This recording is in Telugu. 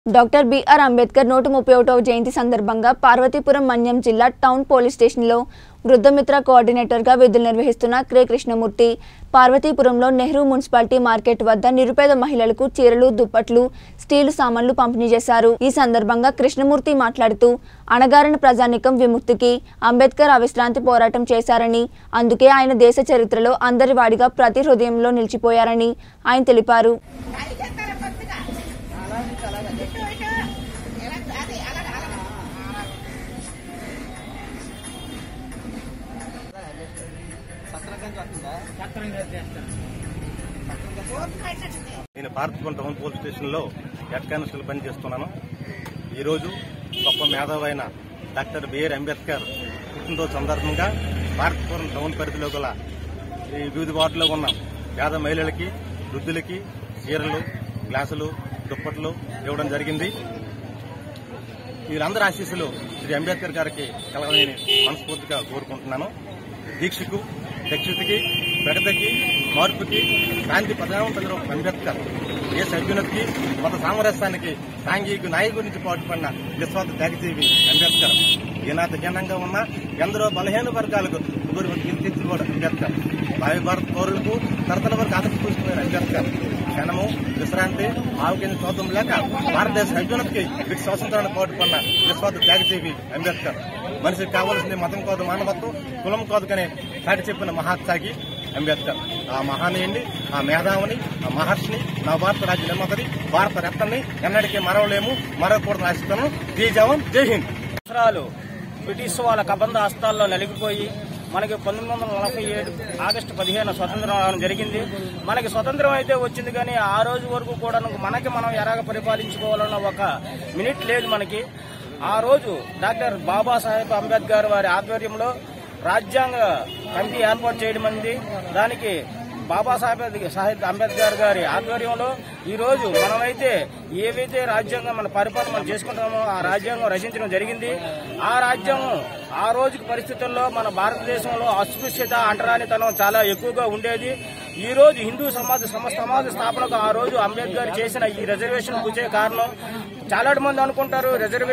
డాక్టర్ బిఆర్ అంబేద్కర్ నూట ముప్పై ఒకటవ జయంతి సందర్భంగా పార్వతీపురం మన్యం జిల్లా టౌన్ పోలీస్ స్టేషన్లో వృద్ధమిత్ర కోఆర్డినేటర్గా విధులు నిర్వహిస్తున్న క్రే కృష్ణమూర్తి పార్వతీపురంలో నెహ్రూ మున్సిపాలిటీ మార్కెట్ వద్ద నిరుపేద మహిళలకు చీరలు దుప్పట్లు స్టీలు సామాన్లు పంపిణీ చేశారు ఈ సందర్భంగా కృష్ణమూర్తి మాట్లాడుతూ అణగారిన ప్రజానికం విముక్తికి అంబేద్కర్ అవిశ్రాంతి పోరాటం చేశారని అందుకే ఆయన దేశ చరిత్రలో అందరి వాడిగా ప్రతి హృదయంలో నిలిచిపోయారని ఆయన తెలిపారు నేను భారతపురం టౌన్ పోలీస్ స్టేషన్లో హెడ్ కానిస్టేబుల్ పని చేస్తున్నాను ఈరోజు గొప్ప మేధావైన డాక్టర్ బిఆర్ అంబేద్కర్ పుట్టినరోజు సందర్భంగా భారతపురం టౌన్ పరిధిలో గల ఈ వివిధ వార్డులో ఉన్న పేద మహిళలకి వృద్ధులకి చీరలు గ్లాసులు దుప్పట్లు ఇవ్వడం జరిగింది వీళ్ళందరి ఆశీస్సులు శ్రీ అంబేద్కర్ గారికి కలగాలని మనస్ఫూర్తిగా కోరుకుంటున్నాను దీక్షకు దక్షతకి ప్రగతికి మార్పుకి శాంతి ప్రధానమంత్రి అంబేద్కర్ దేశ అభ్యున్నతికి మత సామరస్యానికి సాంఘిక నాయకుడి నుంచి పాటుపడిన విశ్వాస త్యాగజీవి అంబేద్కర్ ఈనాటి జనంగా ఉన్న ఎందరో బలహీన వర్గాలకు తీర్చిపోవడం అంబేద్కర్ భావి భారత పౌరులకు తరతల వరకు ఆసక్తి చూసుకునే అంబేద్కర్ క్షణము విశ్రాంతి ఆరోగ్యం చోదం లేక భారతదేశ అభ్యున్నతికి వీటి స్వాతంత్రాన్ని పాటుపడిన విశ్వాస త్యాగజీవి అంబేద్కర్ మనిషికి కావాల్సింది మతం కాదు మానవత్వం కులం కాదు కానీ చాటి చెప్పిన మహాత్సాగి అంబేద్కర్ ఆ మహానీయుడిని ఆ మేధావిని ఆ మహర్షిని నా భారత రాజ్య నిర్మాతని భారత రత్నాన్ని ఎన్నటికీ మరవలేము మరవకూడదని ఆశిస్తాను జై జవాన్ జై హింద్ సంవత్సరాలు బ్రిటిష్ వాళ్ళ కబంధ హస్తాల్లో నలిగిపోయి మనకి పంతొమ్మిది వందల నలభై ఏడు ఆగస్టు పదిహేను స్వతంత్రం రావడం జరిగింది మనకి స్వతంత్రం అయితే వచ్చింది కానీ ఆ రోజు వరకు కూడా మనకి మనం ఎలాగ పరిపాలించుకోవాలన్న ఒక మినిట్ లేదు మనకి ఆ రోజు డాక్టర్ బాబాసాహెబ్ అంబేద్కర్ వారి ఆధ్వర్యంలో రాజ్యాంగ కమిటీ ఏర్పాటు చేయడం అయింది దానికి బాబాసాహెబ్ సాహెబ్ అంబేద్కర్ గారి ఆధ్వర్యంలో ఈ రోజు మనమైతే ఏవైతే రాజ్యాంగం మన పరిపాలన మనం చేసుకుంటామో ఆ రాజ్యాంగం రచించడం జరిగింది ఆ రాజ్యాంగం ఆ రోజు పరిస్థితుల్లో మన భారతదేశంలో అస్పృశ్యత అంటరానితనం చాలా ఎక్కువగా ఉండేది ఈ రోజు హిందూ సమాజ సమ సమాజ స్థాపనకు ఆ రోజు అంబేద్కర్ చేసిన ఈ రిజర్వేషన్ కూర్చే కారణం చాలా మంది అనుకుంటారు రిజర్వేషన్